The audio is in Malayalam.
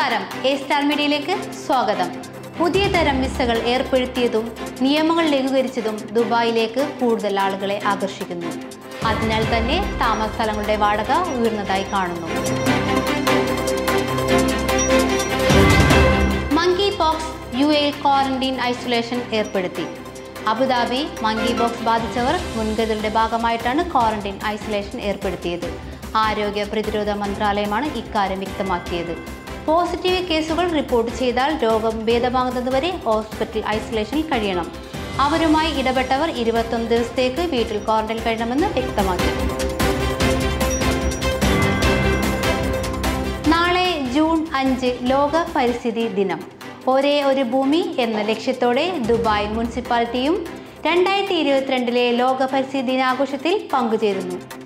നമസ്കാരം എ സ്റ്റാർ മീഡിയയിലേക്ക് സ്വാഗതം പുതിയ തരം വിസകൾ ഏർപ്പെടുത്തിയതും നിയമങ്ങൾ ലഘൂകരിച്ചതും ദുബായിലേക്ക് കൂടുതൽ ആളുകളെ ആകർഷിക്കുന്നു അതിനാൽ തന്നെ താമസ സ്ഥലങ്ങളുടെ വാടക ഉയർന്നതായി കാണുന്നു മങ്കി പോക്സ് യു എയിൽ ക്വാറന്റീൻ ഐസൊലേഷൻ ഏർപ്പെടുത്തി അബുദാബി മങ്കി ബോക്സ് ബാധിച്ചവർ മുൻകരുതലിന്റെ ഭാഗമായിട്ടാണ് ക്വാറന്റീൻ ഐസൊലേഷൻ ഏർപ്പെടുത്തിയത് ആരോഗ്യ പ്രതിരോധ മന്ത്രാലയമാണ് ഇക്കാര്യം വ്യക്തമാക്കിയത് പോസിറ്റീവ് കേസുകൾ റിപ്പോർട്ട് ചെയ്താൽ രോഗം ഭേദമാകുന്നതുവരെ ഹോസ്പിറ്റൽ ഐസൊലേഷനിൽ കഴിയണം അവരുമായി ഇടപെട്ടവർ ഇരുപത്തൊന്ന് ദിവസത്തേക്ക് വീട്ടിൽ ക്വാറന്റൈൻ കഴിയണമെന്ന് വ്യക്തമാക്കി നാളെ ജൂൺ അഞ്ച് ലോക പരിസ്ഥിതി ദിനം ഒരേ ഒരു ഭൂമി എന്ന ലക്ഷ്യത്തോടെ ദുബായ് മുനിസിപ്പാലിറ്റിയും രണ്ടായിരത്തി ഇരുപത്തിരണ്ടിലെ ലോക പരിസ്ഥിതി ദിനാഘോഷത്തിൽ പങ്കുചേരുന്നു